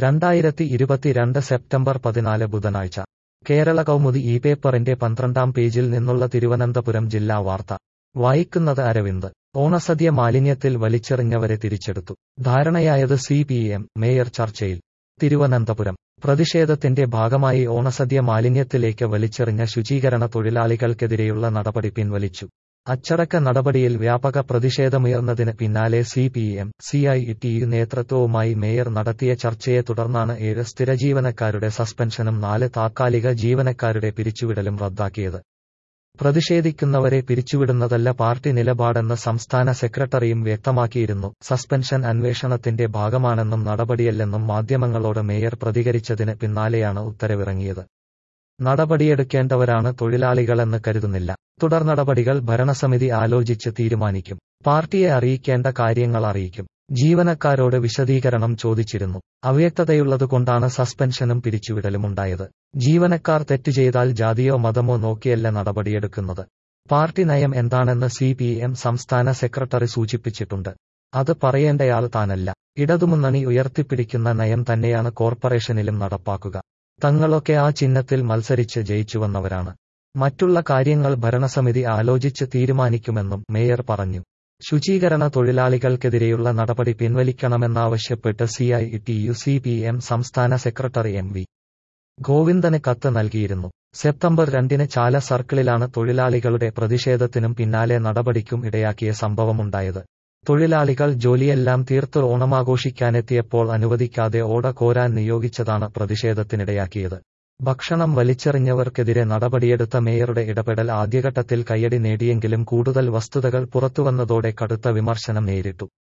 രണ്ടായിരത്തി ഇരുപത്തിരണ്ട് സെപ്റ്റംബർ പതിനാല് ബുധനാഴ്ച കേരള കൗമുദി ഈ പേപ്പറിന്റെ പന്ത്രണ്ടാം പേജിൽ നിന്നുള്ള തിരുവനന്തപുരം ജില്ലാ വാർത്ത വായിക്കുന്നത് അരവിന്ദ് ഓണസദ്യ മാലിന്യത്തിൽ വലിച്ചെറിഞ്ഞവരെ തിരിച്ചെടുത്തു ധാരണയായത് സി പി എം മേയർ ചർച്ചയിൽ തിരുവനന്തപുരം പ്രതിഷേധത്തിന്റെ ഭാഗമായി ഓണസദ്യ മാലിന്യത്തിലേക്ക് വലിച്ചെറിഞ്ഞ ശുചീകരണ തൊഴിലാളികൾക്കെതിരെയുള്ള നടപടി പിൻവലിച്ചു അച്ചടക്ക നടപടിയിൽ വ്യാപക പ്രതിഷേധമുയർന്നതിന് പിന്നാലെ C P M C I T U നേതൃത്വവുമായി മേയർ നടത്തിയ ചർച്ചയെ തുടർന്നാണ് ഏഴ് സ്ഥിരജീവനക്കാരുടെ സസ്പെൻഷനും നാല് താത്കാലിക ജീവനക്കാരുടെ പിരിച്ചുവിടലും റദ്ദാക്കിയത് പ്രതിഷേധിക്കുന്നവരെ പിരിച്ചുവിടുന്നതല്ല പാർട്ടി നിലപാടെന്ന് സംസ്ഥാന സെക്രട്ടറിയും വ്യക്തമാക്കിയിരുന്നു സസ്പെൻഷൻ അന്വേഷണത്തിന്റെ ഭാഗമാണെന്നും നടപടിയല്ലെന്നും മാധ്യമങ്ങളോട് മേയർ പ്രതികരിച്ചതിന് പിന്നാലെയാണ് ഉത്തരവിറങ്ങിയത് നടപടിയെടുക്കേണ്ടവരാണ് തൊഴിലാളികളെന്ന് കരുതുന്നില്ല തുടർ നടപടികൾ ഭരണസമിതി ആലോചിച്ച് തീരുമാനിക്കും പാർട്ടിയെ അറിയിക്കേണ്ട കാര്യങ്ങൾ അറിയിക്കും ജീവനക്കാരോട് വിശദീകരണം ചോദിച്ചിരുന്നു അവ്യക്തതയുള്ളതുകൊണ്ടാണ് സസ്പെൻഷനും പിരിച്ചുവിടലുമുണ്ടായത് ജീവനക്കാർ തെറ്റ് ചെയ്താൽ ജാതിയോ മതമോ നോക്കിയല്ല നടപടിയെടുക്കുന്നത് പാർട്ടി നയം എന്താണെന്ന് സി പി എം സംസ്ഥാന സെക്രട്ടറി സൂചിപ്പിച്ചിട്ടുണ്ട് അത് പറയേണ്ടയാൾ താനല്ല ഇടതുമുന്നണി ഉയർത്തിപ്പിടിക്കുന്ന നയം തന്നെയാണ് കോർപ്പറേഷനിലും നടപ്പാക്കുക തങ്ങളൊക്കെ ആ ചിഹ്നത്തിൽ മത്സരിച്ച് ജയിച്ചുവന്നവരാണ് മറ്റുള്ള കാര്യങ്ങൾ ഭരണസമിതി ആലോചിച്ച് തീരുമാനിക്കുമെന്നും മേയർ പറഞ്ഞു ശുചീകരണ തൊഴിലാളികൾക്കെതിരെയുള്ള നടപടി പിൻവലിക്കണമെന്നാവശ്യപ്പെട്ട് C I T U C P M സംസ്ഥാന സെക്രട്ടറി എം വി ഗോവിന്ദന് കത്ത് നൽകിയിരുന്നു സെപ്റ്റംബർ രണ്ടിന് ചാല സർക്കിളിലാണ് തൊഴിലാളികളുടെ പ്രതിഷേധത്തിനും പിന്നാലെ നടപടിക്കും ഇടയാക്കിയ സംഭവമുണ്ടായത് തൊഴിലാളികൾ ജോലിയെല്ലാം തീർത്ത് ഓണമാഘോഷിക്കാനെത്തിയപ്പോൾ അനുവദിക്കാതെ ഓട കോരാൻ നിയോഗിച്ചതാണ് പ്രതിഷേധത്തിനിടയാക്കിയത് ഭക്ഷണം വലിച്ചെറിഞ്ഞവർക്കെതിരെ നടപടിയെടുത്ത മേയറുടെ ഇടപെടൽ ആദ്യഘട്ടത്തിൽ കയ്യടി നേടിയെങ്കിലും കൂടുതൽ വസ്തുതകൾ പുറത്തുവന്നതോടെ കടുത്ത വിമർശനം നേരിട്ടു